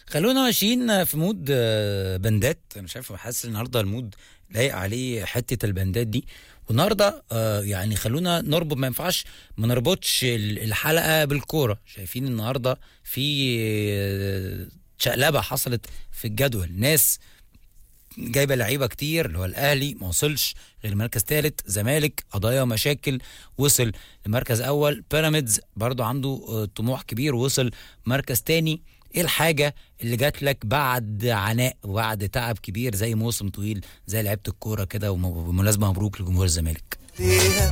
خلونا ماشيين في مود آه، بندات انا مش عارف حاسس النهارده المود لايق عليه حته البندات دي والنهارده آه، يعني خلونا نربط ما ينفعش ما نربطش ال- الحلقه بالكوره شايفين النهارده في آه، شقلبه حصلت في الجدول ناس جايبه لعيبه كتير اللي هو الاهلي ما وصلش غير مركز ثالث زمالك قضايا ومشاكل وصل لمركز اول بيراميدز برضو عنده آه، طموح كبير وصل مركز تاني ايه الحاجه اللي جات لك بعد عناء وبعد تعب كبير زي موسم طويل زي لعيبه الكوره كده وبالمناسبه مبروك لجمهور الزمالك فيها